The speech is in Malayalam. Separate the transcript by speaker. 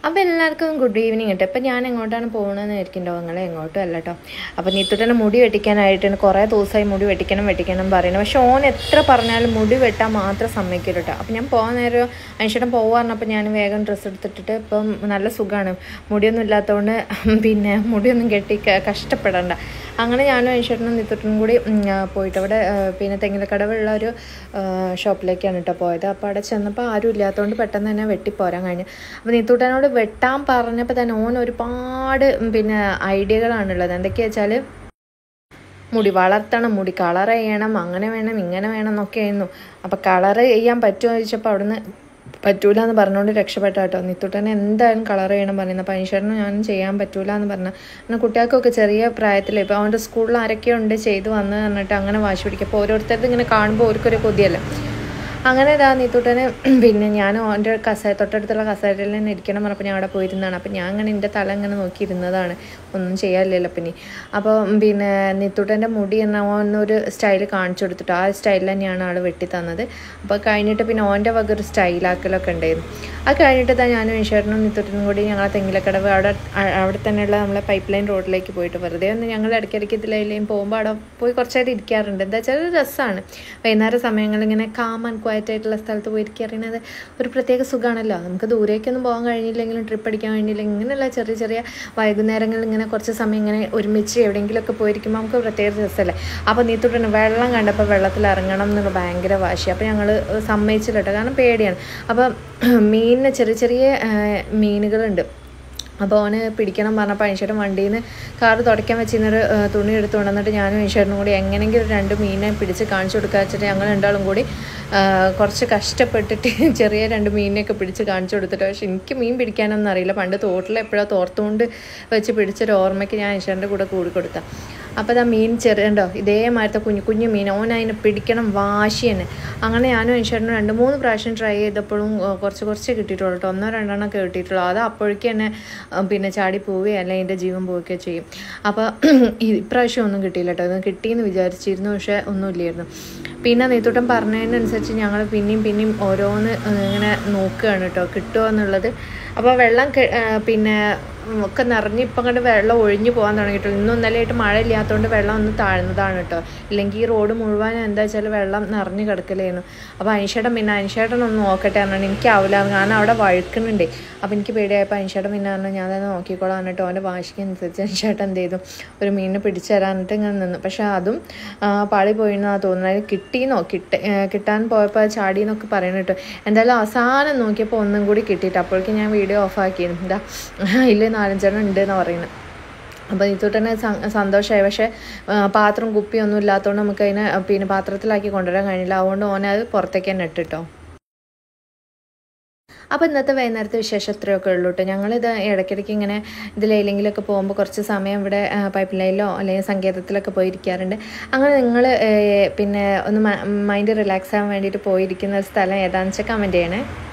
Speaker 1: അപ്പോൾ എല്ലാവർക്കും ഗുഡ് ഈവനിങ് കേട്ടോ ഇപ്പം ഞാൻ എങ്ങോട്ടാണ് പോകുന്നതെന്ന് ആയിരിക്കുമല്ലോ നിങ്ങൾ എങ്ങോട്ടും അല്ല കേട്ടോ അപ്പോൾ നീത്തുട്ടനെ മുടി വെട്ടിക്കാനായിട്ട് കുറേ ദിവസമായി മുടി വെട്ടിക്കണം വെട്ടിക്കണം പറയുന്നത് പക്ഷെ ഓൻ എത്ര പറഞ്ഞാലും മുടി വെട്ടാൻ മാത്രം സമ്മതിക്കില്ല കേട്ടോ അപ്പോൾ ഞാൻ പോകാൻ നേരം അനുഷ്ഠം പോകാൻ പറഞ്ഞപ്പോൾ ഞാൻ വേഗം ഡ്രസ്സ് എടുത്തിട്ടിട്ട് ഇപ്പം നല്ല സുഖമാണ് മുടിയൊന്നും ഇല്ലാത്തതുകൊണ്ട് പിന്നെ മുടിയൊന്നും കെട്ടി ക- കഷ്ടപ്പെടണ്ട അങ്ങനെ ഞാനും അനുഷ്ഠനും നിത്തുട്ടനും കൂടി ഉം, ആ, പോയിട്ട് അവിടെ ആ, പിന്നെ തെങ്ങിലക്കടവുള്ള ഒരു ആ, ഷോപ്പിലേക്കാണ് കേട്ടോ പോയത് അപ്പോൾ അവിടെ ചെന്നപ്പോൾ ആരും ഇല്ലാത്തതുകൊണ്ട് പെട്ടെന്ന് തന്നെ വെട്ടിപ്പോരാൻ കഴിഞ്ഞു അപ്പോൾ നീത്തൂട്ടനോട് വെട്ടാൻ പറഞ്ഞപ്പോൾ തന്നെ ഓൻ ഒരുപാട് ഉം, പിന്നെ ഐഡിയകളാണുള്ളത് എന്തൊക്കെയാ വെച്ചാൽ മുടി വളർത്തണം മുടി കളർ ചെയ്യണം അങ്ങനെ വേണം ഇങ്ങനെ വേണം എന്നൊക്കെ ആയിരുന്നു അപ്പോൾ കളർ ചെയ്യാൻ പറ്റുമോ എന്ന് ചോദിച്ചപ്പോൾ അവിടുന്ന് പറ്റൂല എന്ന് പറഞ്ഞുകൊണ്ട് രക്ഷപ്പെട്ട കേട്ടോ നിത്തുട്ടനെ എന്തായാലും കളർ ചെയ്യണം പറയുന്നത് അപ്പോൾ അനുഷറിന് ഞാനും ചെയ്യാൻ പറ്റൂല എന്ന് പറഞ്ഞു അങ്ങനെ കുട്ടികൾക്കൊക്കെ ചെറിയ പ്രായത്തിൽ ഇപ്പോൾ അവൻ്റെ സ്കൂളിൽ ആരൊക്കെയോ ഉണ്ട് ചെയ്ത് വന്ന് പറഞ്ഞിട്ട് അങ്ങനെ വാശി പിടിക്കും അപ്പോൾ ഓരോരുത്തരുടെ ഇങ്ങനെ കാണുമ്പോൾ ഓർക്കൊരു കൊതിയല്ലേ അങ്ങനെ ഇതാ നീത്തൂട്ടന് പിന്നെ ഞാൻ ഓൻ്റെ കസേ തൊട്ടടുത്തുള്ള കസേരയിൽ തന്നെ ഇരിക്കണം പറഞ്ഞപ്പോൾ ഞാൻ അവിടെ പോയിരുന്നതാണ് അപ്പോൾ ഞാൻ അങ്ങനെ എൻ്റെ തല ഇങ്ങനെ നോക്കിയിരുന്നതാണ് ഒന്നും ചെയ്യാനില്ലല്ലോ പിന്നെ അപ്പോൾ പിന്നെ നീത്തൂട്ടൻ്റെ മുടി എന്ന ഓനൊരു സ്റ്റൈൽ കാണിച്ചു കൊടുത്തിട്ട് ആ സ്റ്റൈലിൽ തന്നെയാണ് ആൾ വെട്ടി തന്നത് അപ്പോൾ കഴിഞ്ഞിട്ട് പിന്നെ ഓൻ്റെ വക ഒരു സ്റ്റൈലാക്കലൊക്കെ ഉണ്ടായിരുന്നു അത് കഴിഞ്ഞിട്ട് ഇതാ ഞാനും ഈശ്വരനും നിത്തുട്ടനും കൂടി ഞങ്ങളെ തെങ്ങിലക്കടവ് അവിടെ അ- അവിടെ തന്നെയുള്ള നമ്മളെ പൈപ്പ് ലൈൻ റോഡിലേക്ക് പോയിട്ട് വെറുതെ ഒന്ന് ഞങ്ങൾ ഇടയ്ക്കിടയ്ക്ക് ഇതിലേയും പോകുമ്പോൾ അവിടെ പോയി കുറച്ച് നേരം ഇരിക്കാറുണ്ട് എന്താ വെച്ചാൽ ഒരു രസമാണ് വൈകുന്നേര സമയങ്ങളിൽ ഇങ്ങനെ കാം ആൻഡ് ക്വയറ്റ് ആയിട്ടുള്ള സ്ഥലത്ത് പോയി ഇരിക്കുക അറിയണത് ഒരു പ്രത്യേക സുഖമാണല്ലോ നമുക്ക് ദൂരേക്കൊന്നും പോകാൻ കഴിഞ്ഞില്ലെങ്കിലും ട്രിപ്പ് അടിക്കാൻ കഴിഞ്ഞില്ലെങ്കിൽ ഇങ്ങനെയുള്ള ചെറിയ ചെറിയ വൈകുന്നേരങ്ങളിൽ ഇങ്ങനെ കുറച്ച് സമയം ഇങ്ങനെ ഒരുമിച്ച് എവിടെയെങ്കിലുമൊക്കെ പോയിരിക്കുമ്പോൾ നമുക്ക് പ്രത്യേക രസമല്ലേ അപ്പോൾ നീത്തുട്ടന് വെള്ളം കണ്ടപ്പോൾ വെള്ളത്തിൽ ഇറങ്ങണം എന്നുള്ള ഭയങ്കര വാശി അപ്പോൾ ഞങ്ങൾ സമ്മതിച്ചില്ല കേട്ടോ കാരണം പേടിയാണ് അപ്പോൾ മീനിന് ചെറിയ ചെറിയ ആ, മീനുകളുണ്ട് അപ്പോൾ അവന് പിടിക്കണം പറഞ്ഞപ്പോൾ അനിഷേട്ടൻ വണ്ടിയിൽ നിന്ന് കാറ് തുടയ്ക്കാൻ വെച്ചിരുന്നൊരു ആ, തുണി എടുത്ത് കൊണ്ടുവന്നിട്ട് ഞാനും അനിഷേട്ടനും കൂടി എങ്ങനെയെങ്കിലും ഒരു രണ്ട് മീനെ പിടിച്ച് കാണിച്ചു കൊടുക്കുക വെച്ചിട്ട് ഞങ്ങൾ രണ്ടാളും കൂടി ആ, കുറച്ച് കഷ്ടപ്പെട്ടിട്ട് ചെറിയ രണ്ട് മീനിനെയൊക്കെ പിടിച്ച് കാണിച്ചു കൊടുത്തിട്ട് പക്ഷെ എനിക്ക് മീൻ പിടിക്കാനൊന്നും അറിയില്ല പണ്ട് തോട്ടിൽ എപ്പോഴോ തോർത്തുകൊണ്ട് വെച്ച് പിടിച്ചൊരു ഓർമ്മയ്ക്ക് ഞാൻ അനിഷേട്ടൻ്റെ കൂടെ കൂടി കൊടുത്ത അപ്പോൾ ഇതാ മീൻ ചെറിയുണ്ടോ ഇതേമാതിരത്തെ കുഞ്ഞു കുഞ്ഞു മീൻ ഓൻ അതിനെ പിടിക്കണം വാശി തന്നെ അങ്ങനെ ഞാനും അനിഷേട്ടനും രണ്ട് മൂന്ന് പ്രാവശ്യം ട്രൈ ചെയ്തപ്പോഴും ആ, കുറച്ച് കുറച്ച് കിട്ടിയിട്ടുള്ളൂ കേട്ടോ ഒന്നോ രണ്ടെണ്ണം ഒക്കെ കിട്ടിയിട്ടുള്ളൂ അത് അപ്പോഴേക്കും തന്നെ ആ, പിന്നെ ചാടി പോവുകയോ അല്ലെങ്കിൽ എൻ്റെ ജീവൻ പോവുകയോ ചെയ്യും അപ്പോൾ ഇപ്രാവശ്യം ഒന്നും കിട്ടിയില്ല കേട്ടോ ഇത് കിട്ടിയെന്ന് വിചാരിച്ചിരുന്നു പക്ഷേ ഒന്നുമില്ലായിരുന്നു പിന്നെ നെയ്ത്തോട്ടം പറഞ്ഞതിനനുസരിച്ച് ഞങ്ങൾ പിന്നെയും പിന്നെയും ഓരോന്ന് ആ, ഇങ്ങനെ നോക്കുകയാണ് കേട്ടോ കിട്ടുമോ എന്നുള്ളത് അപ്പോൾ വെള്ളം കെ- ആ, പിന്നെ ഉം, ഒക്കെ നിറഞ്ഞ് ഇപ്പം കണ്ട് വെള്ളം ഒഴിഞ്ഞു പോകാൻ തുടങ്ങിയിട്ടു ഇന്നും ഇന്നലെയായിട്ട് മഴ ഇല്ലാത്തതുകൊണ്ട് വെള്ളം ഒന്ന് താഴ്ന്നതാണ് കേട്ടോ ഇല്ലെങ്കിൽ ഈ റോഡ് മുഴുവൻ എന്താ വെച്ചാൽ വെള്ളം നിറഞ്ഞ് കിടക്കലായിരുന്നു അപ്പോൾ അനിഷേട്ടൻ പിന്നെ അനിഷേട്ടൻ ഒന്ന് നോക്കട്ടെ പറഞ്ഞാൽ എനിക്കാവില്ല കാരണം അവിടെ വഴുക്കുന്നുണ്ട് അപ്പോൾ എനിക്ക് പേടിയായപ്പോൾ അനിഷേട്ടൻ പിന്നെ പറഞ്ഞു ഞാൻ തന്നെ നോക്കിക്കോളാം എന്നിട്ട് അവൻ്റെ വാശിക്ക് അനുസരിച്ച് അനിഷേട്ടൻ എന്ത് ചെയ്തു ഒരു മീനിനെ പിടിച്ചു തരാനിട്ട് ഇങ്ങനെ നിന്നു പക്ഷേ അതും ആ, പാളി പോയിന്നാണ് തോന്നുന്നത് അത് കിട്ടിയെന്നോ കിട്ട ഏ, കിട്ടാൻ പോയപ്പോൾ അത് ചാടിയെന്നൊക്കെ പറയുന്നു കേട്ടോ എന്തായാലും അവസാനം നോക്കിയപ്പോൾ ഒന്നും കൂടി കിട്ടിയിട്ട് അപ്പോഴേക്കും ഞാൻ വീഡിയോ ഓഫാക്കിയിരുന്നു എന്താ അതിൽ നാലഞ്ചെണ്ണം ഉണ്ട് എന്നാണ് പറയുന്നത് അപ്പോൾ ഇതൊട്ടന്നെ സന്തോഷമായി പക്ഷേ ആ, പാത്രം കുപ്പിയൊന്നും ഇല്ലാത്തതുകൊണ്ട് നമുക്ക് അതിനെ പിന്നെ പാത്രത്തിലാക്കി കൊണ്ടുവരാൻ കഴിഞ്ഞില്ല അതുകൊണ്ട് ഓനെ അത് പുറത്തേക്ക് തന്നെ ഇട്ടിട്ടോ അപ്പോൾ ഇന്നത്തെ വൈകുന്നേരത്തെ വിശേഷം ഇത്രയൊക്കെ ഉള്ളൂ കേട്ടോ ഞങ്ങളിത് ഇടയ്ക്കിടയ്ക്ക് ഇങ്ങനെ ഇതിലെങ്കിലൊക്കെ പോകുമ്പോൾ കുറച്ച് സമയം ഇവിടെ പൈപ്പ് ലൈനിലോ അല്ലെങ്കിൽ സങ്കേതത്തിലൊക്കെ പോയിരിക്കാറുണ്ട് അങ്ങനെ നിങ്ങൾ പിന്നെ ഒന്ന് മൈൻഡ് റിലാക്സ് ആകാൻ വേണ്ടിയിട്ട് പോയിരിക്കുന്ന ഒരു സ്ഥലം ഏതാണെന്ന് വെച്ചാൽ കമൻറ്റ് ചെയ്യണേ